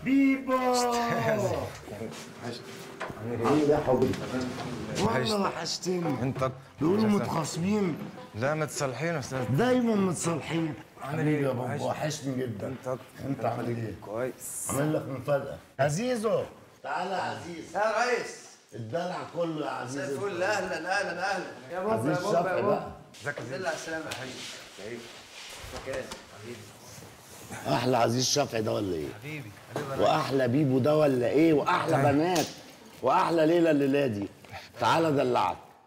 بيبو عامل ايه يا حبيبي والله وحشتني انت بيقولوا متخاصمين لا متصالحين استاذ دايما متصالحين عامل حبيبي ايه؟ يا بابا وحشني. وحشني جدا انت انت عامل ايه كويس عامل لك مفاجأة عزيزو تعالى يا عزيز يا ريس الدلع كله يا عزيز زي الفل اهلا اهلا اهلا يا عزيز شفقي بقى ازيك يا الحمد زين لله على السلامه يا حبيبي كيف احلى عزيز شفعي ده ولا ايه حبيبي حبيبي واحلى بيبو ده ولا ايه واحلى بنات واحلى ليله الليله دي تعالى دلعك